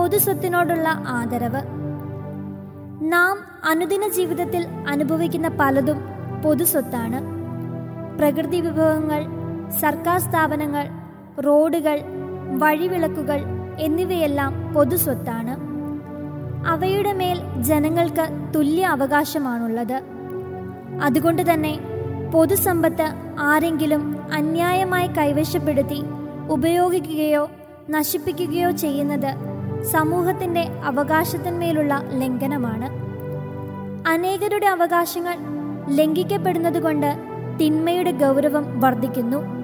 പൊതുസ്വത്തിനോടുള്ള ആദരവ് നാം അനുദിന ജീവിതത്തിൽ അനുഭവിക്കുന്ന പലതും പൊതുസ്വത്താണ് പ്രകൃതി വിഭവങ്ങൾ സർക്കാർ സ്ഥാപനങ്ങൾ റോഡുകൾ വഴിവിളക്കുകൾ എന്നിവയെല്ലാം പൊതുസ്വത്താണ് അവയുടെ മേൽ ജനങ്ങൾക്ക് തുല്യ അവകാശമാണുള്ളത് അതുകൊണ്ട് തന്നെ പൊതുസമ്പത്ത് ആരെങ്കിലും അന്യായമായി കൈവശപ്പെടുത്തി ഉപയോഗിക്കുകയോ നശിപ്പിക്കുകയോ ചെയ്യുന്നത് സമൂഹത്തിൻ്റെ അവകാശത്തിന്മേലുള്ള ലംഘനമാണ് അനേകരുടെ അവകാശങ്ങൾ ലംഘിക്കപ്പെടുന്നതുകൊണ്ട് തിന്മയുടെ ഗൗരവം വർദ്ധിക്കുന്നു